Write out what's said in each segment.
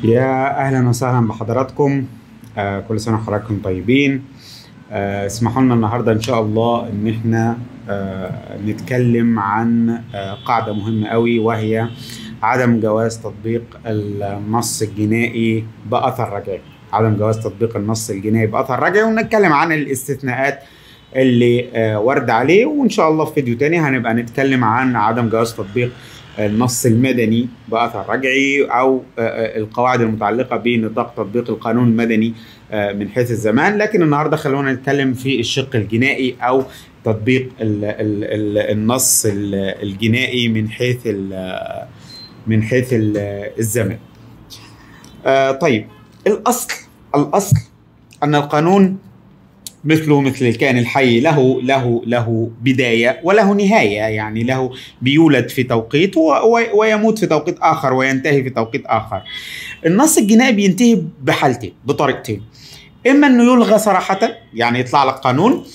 يا اهلا وسهلا بحضراتكم آه كل سنه وحضراتكم طيبين آه اسمحوا لنا النهارده ان شاء الله ان احنا آه نتكلم عن آه قاعده مهمه قوي وهي عدم جواز تطبيق النص الجنائي باثر رجعي عدم جواز تطبيق النص الجنائي باثر رجعي ونتكلم عن الاستثناءات اللي آه ورد عليه وان شاء الله في فيديو تاني هنبقى نتكلم عن عدم جواز تطبيق النص المدني باثر رجعي او القواعد المتعلقه بنطاق تطبيق القانون المدني من حيث الزمان لكن النهارده خلونا نتكلم في الشق الجنائي او تطبيق ال ال ال النص الجنائي من حيث من حيث الزمان. طيب الاصل الاصل ان القانون مثله مثل الكائن الحي له له له بدايه وله نهايه يعني له بيولد في توقيت ويموت في توقيت اخر وينتهي في توقيت اخر. النص الجنائي بينتهي بحالتين بطريقتين. اما انه يلغى صراحه يعني يطلع لك قانون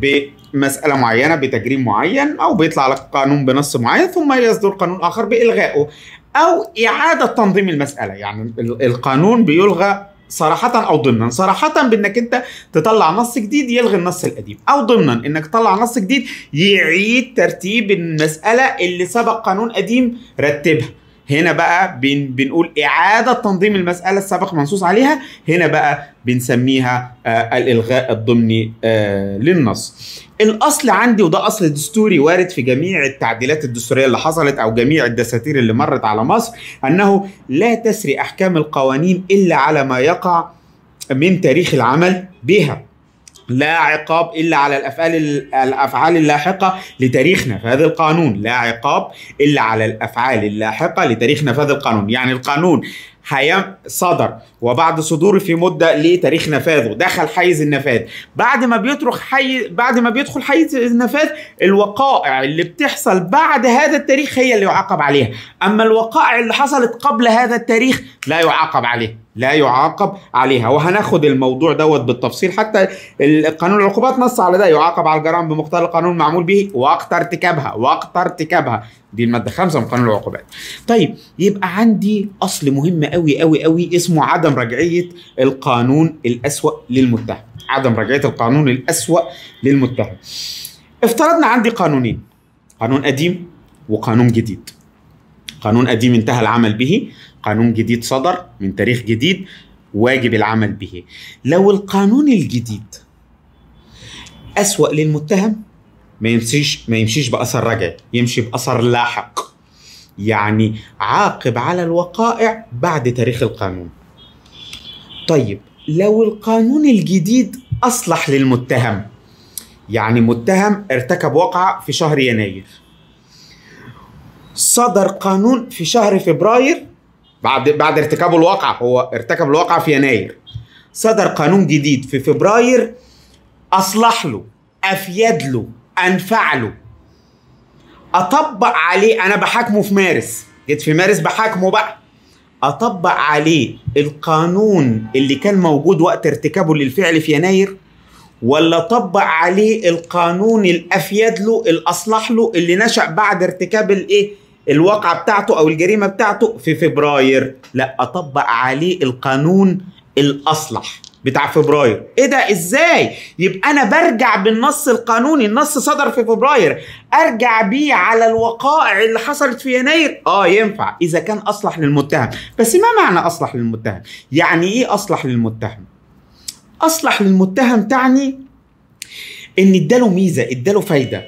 بمساله معينه بتجريم معين او بيطلع لك قانون بنص معين ثم يصدر قانون اخر بالغائه او اعاده تنظيم المساله يعني القانون بيلغى صراحة أو ضمنا صراحة بأنك أنت تطلع نص جديد يلغي النص القديم أو ضمنا أنك تطلع نص جديد يعيد ترتيب المسألة اللي سبق قانون قديم رتبها هنا بقى بن بنقول إعادة تنظيم المسألة السابق منصوص عليها هنا بقى بنسميها آه الإلغاء الضمني آه للنص الأصل عندي وده أصل دستوري وارد في جميع التعديلات الدستورية اللي حصلت أو جميع الدساتير اللي مرت على مصر أنه لا تسري أحكام القوانين إلا على ما يقع من تاريخ العمل بها لا عقاب الا على الافعال الافعال اللاحقه لتاريخ نفاذ القانون لا عقاب الا على الافعال اللاحقه لتاريخ نفاذ القانون يعني القانون هيم صدر وبعد صدوره في مده لتاريخ نفاذه دخل حيز النفاذ بعد ما بيترك حيز بعد ما بيدخل حيز النفاذ الوقائع اللي بتحصل بعد هذا التاريخ هي اللي يعاقب عليها اما الوقائع اللي حصلت قبل هذا التاريخ لا يعاقب عليها لا يعاقب عليها وهناخد الموضوع دوت بالتفصيل حتى قانون العقوبات نص على ده يعاقب على الجرائم بمقتضى القانون المعمول به وقت ارتكابها وقت ارتكابها دي الماده 5 من قانون العقوبات. طيب يبقى عندي اصل مهم قوي قوي قوي اسمه عدم رجعيه القانون الاسوأ للمتهم. عدم رجعيه القانون الاسوأ للمتهم. افترضنا عندي قانونين قانون قديم وقانون جديد. قانون قديم انتهى العمل به قانون جديد صدر من تاريخ جديد واجب العمل به لو القانون الجديد أسوأ للمتهم ما يمشيش ما يمشيش بأثر رجعي يمشي بأثر لاحق يعني عاقب على الوقائع بعد تاريخ القانون طيب لو القانون الجديد أصلح للمتهم يعني متهم ارتكب وقعة في شهر يناير صدر قانون في شهر فبراير بعد بعد ارتكابه الواقعة هو ارتكب الواقعة في يناير صدر قانون جديد في فبراير أصلح له أفيد له أنفع له أطبق عليه أنا بحاكمه في مارس جيت في مارس بحاكمه بقى أطبق عليه القانون اللي كان موجود وقت ارتكابه للفعل في يناير ولا طبق عليه القانون الأفيد له الأصلح له اللي نشأ بعد ارتكاب الإيه الواقعة بتاعته أو الجريمة بتاعته في فبراير لا أطبق عليه القانون الأصلح بتاع فبراير ايه ده ازاي يبقى انا برجع بالنص القانوني النص صدر في فبراير ارجع بيه على الوقائع اللي حصلت في يناير اه ينفع اذا كان اصلح للمتهم بس ما معنى اصلح للمتهم يعني ايه اصلح للمتهم اصلح للمتهم تعني ان اداله ميزه اداله فايده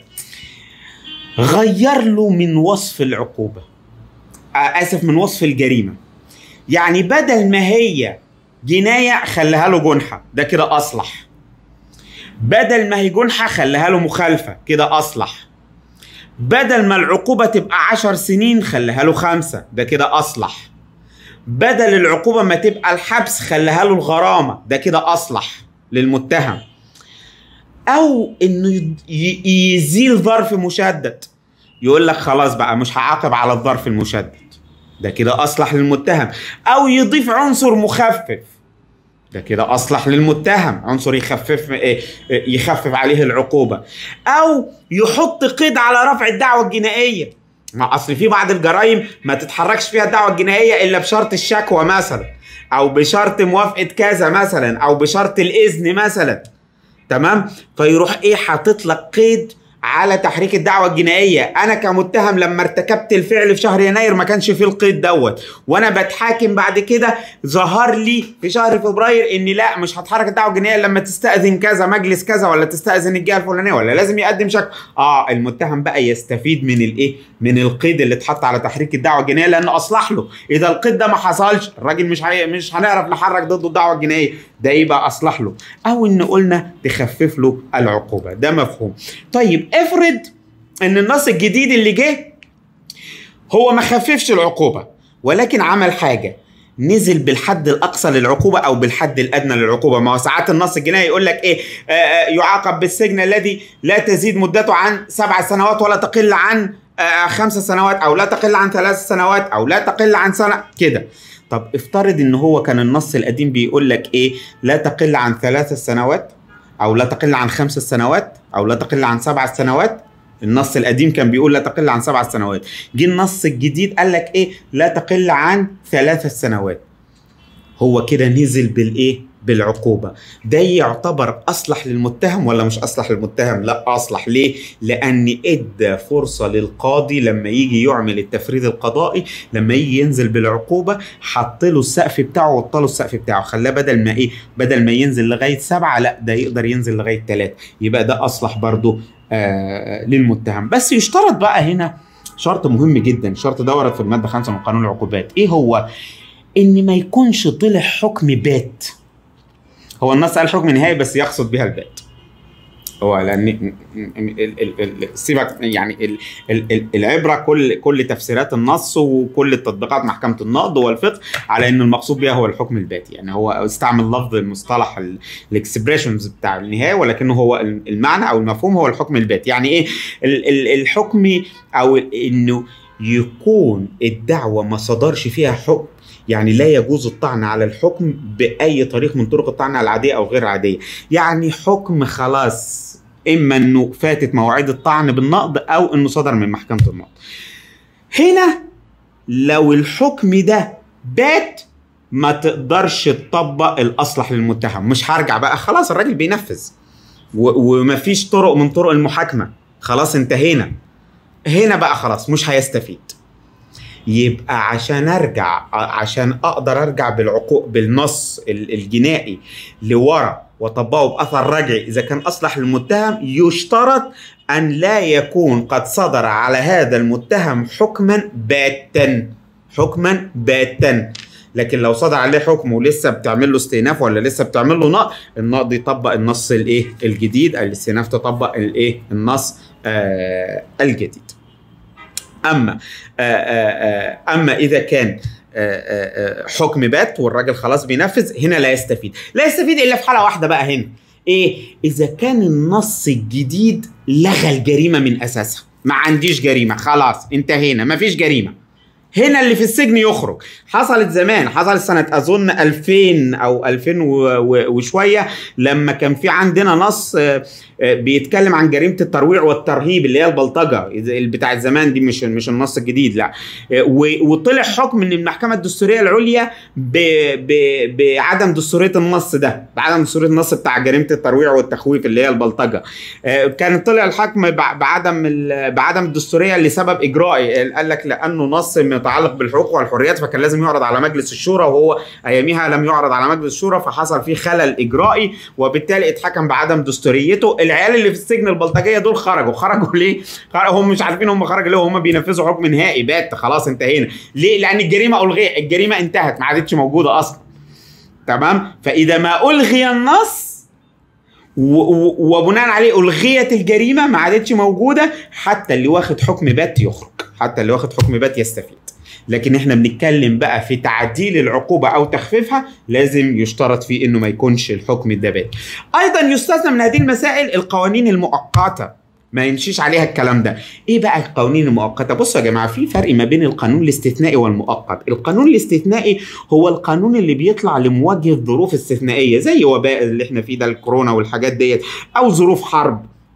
غير له من وصف العقوبة آسف من وصف الجريمة يعني بدل ما هي جناية خليها له جنحة ده كده أصلح بدل ما هي جنحة خليها له مخالفة كده أصلح بدل ما العقوبة تبقى عشر سنين خليها له خمسة ده كده أصلح بدل العقوبة ما تبقى الحبس خليها له الغرامة ده كده أصلح للمتهم او انه يزيل ظرف مشدد يقول لك خلاص بقى مش هعاقب على الظرف المشدد ده كده اصلح للمتهم او يضيف عنصر مخفف ده كده اصلح للمتهم عنصر يخفف يخفف عليه العقوبه او يحط قيد على رفع الدعوه الجنائيه ما اصل في بعض الجرائم ما تتحركش فيها الدعوه الجنائيه الا بشرط الشكوى مثلا او بشرط موافقه كذا مثلا او بشرط الاذن مثلا تمام فيروح ايه حاطط لك قيد على تحريك الدعوة الجنائية أنا كمتهم لما ارتكبت الفعل في شهر يناير ما كانش فيه القيد دوت وأنا بتحاكم بعد كده ظهر لي في شهر فبراير إني لا مش هتحرك الدعوة الجنائية لما تستأذن كذا مجلس كذا ولا تستأذن الجهة الفلانية ولا لازم يقدم شك آه المتهم بقى يستفيد من الإيه من القيد اللي اتحط على تحريك الدعوة الجنائية لأنه أصلح له إذا القيد ده ما حصلش الراجل مش هي... مش هنعرف نحرك ضده الدعوة الجنائية ده يبقى أصلح له أو إن قلنا تخفف له العقوبة ده مفهوم طيب افرض ان النص الجديد اللي جه هو ما خففش العقوبه ولكن عمل حاجه نزل بالحد الاقصى للعقوبه او بالحد الادنى للعقوبه ما هو ساعات النص الجنائي يقول لك ايه آه آه يعاقب بالسجن الذي لا تزيد مدته عن سبع سنوات ولا تقل عن آه خمس سنوات او لا تقل عن ثلاث سنوات او لا تقل عن سنه كده طب افترض ان هو كان النص القديم بيقول لك ايه لا تقل عن ثلاث سنوات او لا تقل عن خمس سنوات او لا تقل عن سبع سنوات النص القديم كان بيقول لا تقل عن سبع سنوات جه النص الجديد قال لك ايه لا تقل عن ثلاث سنوات هو كده نزل بالايه بالعقوبة ده يعتبر أصلح للمتهم ولا مش أصلح للمتهم لا أصلح ليه لأن إدى فرصة للقاضي لما يجي يعمل التفريد القضائي لما يجي ينزل بالعقوبة حط له السقف بتاعه وطله السقف بتاعه خلاه بدل ما إيه بدل ما ينزل لغاية سبعة لا ده يقدر ينزل لغاية ثلاثة يبقى ده أصلح برضه آه للمتهم بس يشترط بقى هنا شرط مهم جدا الشرط ده ورد في المادة 5 من قانون العقوبات إيه هو إن ما يكونش طلع حكم بات هو النص قال حكم نهائي بس يقصد بها البات هو لان سيبك يعني العبره كل كل تفسيرات النص وكل التطبيقات محكمه النقد والفقه على ان المقصود بها هو الحكم الباتي يعني هو استعمل لفظ المصطلح الاكسبريشنز بتاع النهايه ولكنه هو المعنى او المفهوم هو الحكم الباتي يعني ايه الحكم او انه يكون الدعوه ما صدرش فيها حكم يعني لا يجوز الطعن على الحكم باي طريق من طرق الطعن العاديه او غير عاديه يعني حكم خلاص اما انه فاتت مواعيد الطعن بالنقض او انه صدر من محكمه النقض هنا لو الحكم ده بات ما تقدرش تطبق الاصلح للمتهم مش هرجع بقى خلاص الراجل بينفذ ومفيش طرق من طرق المحاكمه خلاص انتهينا هنا بقى خلاص مش هيستفيد يبقى عشان ارجع عشان اقدر ارجع بالعقوق بالنص الجنائي لورا واطبقه باثر رجعي اذا كان اصلح للمتهم يشترط ان لا يكون قد صدر على هذا المتهم حكما باتا حكما باتا لكن لو صدر عليه حكم ولسه بتعمل له استئناف ولا لسه بتعمل له نقض النقض يطبق النص الايه الجديد الاستئناف تطبق الايه النص آه الجديد اما آآ آآ اما اذا كان آآ حكم بات والراجل خلاص بينفذ هنا لا يستفيد لا يستفيد الا في حاله واحده بقى هنا ايه اذا كان النص الجديد لغى الجريمه من اساسها ما عنديش جريمه خلاص انتهينا ما فيش جريمه هنا اللي في السجن يخرج حصلت زمان حصلت سنة أظن 2000 أو 2000 وشوية لما كان في عندنا نص بيتكلم عن جريمة الترويع والترهيب اللي هي البلطجة بتاع زمان دي مش مش النص الجديد لا وطلع حكم من المحكمة الدستورية العليا ب ب بعدم دستورية النص ده بعدم دستورية النص بتاع جريمة الترويع والتخويف اللي هي البلطجة كان طلع الحكم بعدم بعدم الدستورية لسبب إجرائي قال لك لأنه نص متعلق بالحقوق والحريات فكان لازم يعرض على مجلس الشورى وهو اياميها لم يعرض على مجلس الشورى فحصل فيه خلل اجرائي وبالتالي اتحكم بعدم دستوريته العيال اللي في السجن البلطجيه دول خرجوا خرجوا ليه هم مش عارفين هم خرجوا ليه وهم بينفذوا حكم نهائي بات خلاص انتهينا ليه لان الجريمه الغي الجريمه انتهت ما عادتش موجوده اصلا تمام فاذا ما الغي النص وبناء عليه الغيت الجريمه ما عادتش موجوده حتى اللي واخد حكم بات يخرج حتى اللي واخد حكم بات يستفيد لكن احنا بنتكلم بقى في تعديل العقوبة أو تخفيفها لازم يشترط فيه إنه ما يكونش الحكم ده بات. أيضا يستثنى من هذه المسائل القوانين المؤقتة ما يمشيش عليها الكلام ده ايه بقى القوانين المؤقته بصوا يا جماعه في فرق ما بين القانون الاستثنائي والمؤقت القانون الاستثنائي هو القانون اللي بيطلع لمواجهه ظروف استثنائيه زي وباء اللي احنا فيه ده الكورونا والحاجات ديت او ظروف حرب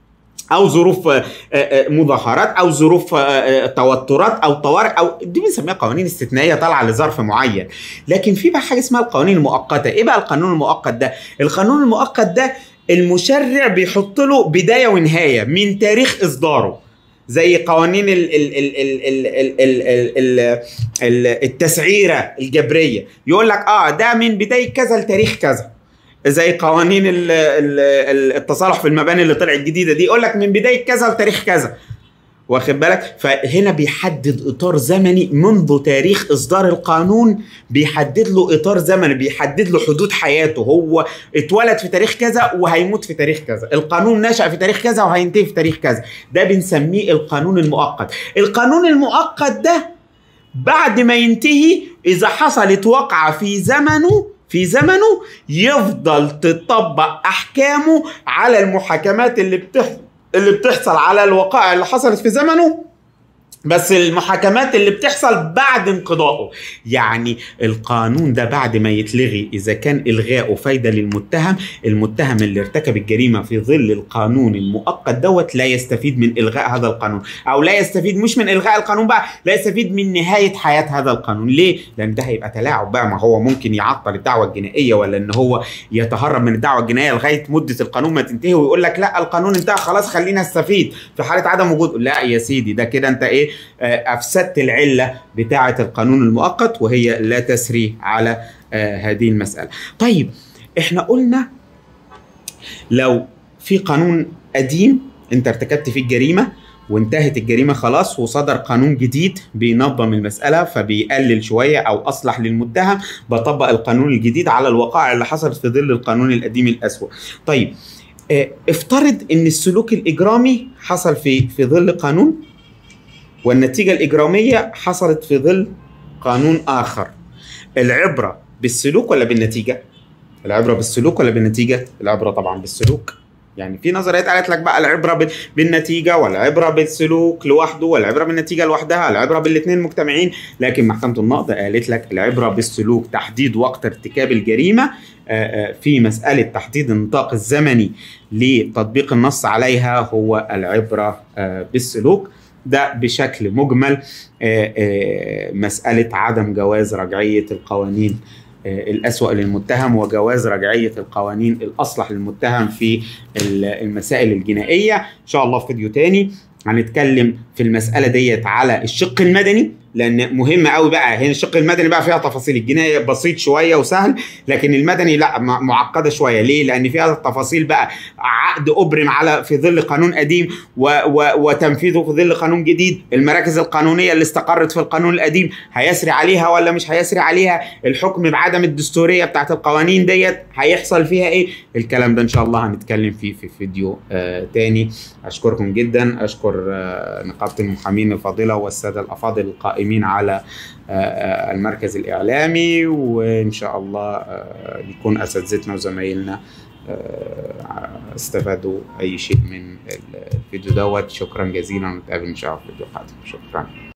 او ظروف آه، آه، مظاهرات او ظروف آه، آه، توترات او طوارئ او دي بنسميها قوانين استثنائيه طالعه لظرف معين لكن في بقى حاجه اسمها القوانين المؤقته ايه بقى القانون المؤقت ده القانون المؤقت ده المشرع بيحط له بدايه ونهايه من تاريخ اصداره زي قوانين ال ال ال ال ال ال ال ال ال ال التسعيره الجبريه يقول لك اه ده من بدايه كذا لتاريخ كذا زي قوانين ال- ال- ال- التصالح في المباني اللي طلعت جديده دي يقول لك من بدايه كذا لتاريخ كذا واخد بالك فهنا بيحدد اطار زمني منذ تاريخ اصدار القانون بيحدد له اطار زمني بيحدد له حدود حياته هو اتولد في تاريخ كذا وهيموت في تاريخ كذا القانون نشأ في تاريخ كذا وهينتهي في تاريخ كذا ده بنسميه القانون المؤقت القانون المؤقت ده بعد ما ينتهي اذا حصلت وقعه في زمنه في زمنه يفضل تطبق احكامه على المحاكمات اللي بتحصل اللي بتحصل على الوقائع اللي حصلت في زمنه بس المحاكمات اللي بتحصل بعد انقضائه يعني القانون ده بعد ما يتلغي اذا كان الغائه فايده للمتهم المتهم اللي ارتكب الجريمه في ظل القانون المؤقت دوت لا يستفيد من الغاء هذا القانون او لا يستفيد مش من الغاء القانون بقى لا يستفيد من نهايه حياه هذا القانون ليه لان ده هيبقى تلاعب بقى ما هو ممكن يعطل الدعوه الجنائيه ولا ان هو يتهرب من الدعوه الجنائيه لغايه مده القانون ما تنتهي ويقول لك لا القانون انتهى خلاص خلينا استفيد في حاله عدم وجود لا يا سيدي ده كده انت ايه آه، افسدت العله بتاعه القانون المؤقت وهي لا تسري على آه، هذه المساله. طيب احنا قلنا لو في قانون قديم انت ارتكبت فيه الجريمه وانتهت الجريمه خلاص وصدر قانون جديد بينظم المساله فبيقلل شويه او اصلح للمتهم بطبق القانون الجديد على الوقائع اللي حصلت في ظل القانون القديم الاسوأ. طيب آه، افترض ان السلوك الاجرامي حصل في في ظل قانون والنتيجة الإجرامية حصلت في ظل قانون آخر العبرة بالسلوك ولا بالنتيجة؟ العبرة بالسلوك ولا بالنتيجة؟ العبرة طبعا بالسلوك يعني في نظريات قالت لك بقى العبرة بال- بالنتيجة والعبرة بالسلوك لوحده والعبرة بالنتيجة لوحدها العبرة بالاثنين مجتمعين لكن محكمة النقض قالت لك العبرة بالسلوك تحديد وقت ارتكاب الجريمة آه، آه، في مسألة تحديد النطاق الزمني لتطبيق النص عليها هو العبرة آه، بالسلوك ده بشكل مجمل آه، آه، مسألة عدم جواز رجعية القوانين آه، الأسوأ للمتهم وجواز رجعية القوانين الأصلح للمتهم في ال- المسائل الجنائية إن شاء الله في فيديو تاني هنتكلم في المسألة ديت على الشق المدني لأن مهم قوي بقى هنا الشق المدني بقى فيها تفاصيل الجنائي بسيط شوية وسهل لكن المدني لا م- معقدة شوية ليه؟ لأن فيها تفاصيل بقى عقد أبرم على في ظل قانون قديم و و وتنفيذه في ظل قانون جديد المراكز القانونية اللي استقرت في القانون القديم هيسري عليها ولا مش هيسري عليها الحكم بعدم الدستورية بتاعت القوانين ديت هيحصل فيها ايه الكلام ده ان شاء الله هنتكلم فيه في فيديو آه تاني اشكركم جدا اشكر آه نقابة المحامين الفاضلة والسادة الافاضل القائمين على آه آه المركز الاعلامي وان شاء الله آه يكون اساتذتنا وزمايلنا آه، استفادوا اي شيء من الفيديو دوت شكرا جزيلا ونتقابل ان شاء الله في فيديو قادم شكرا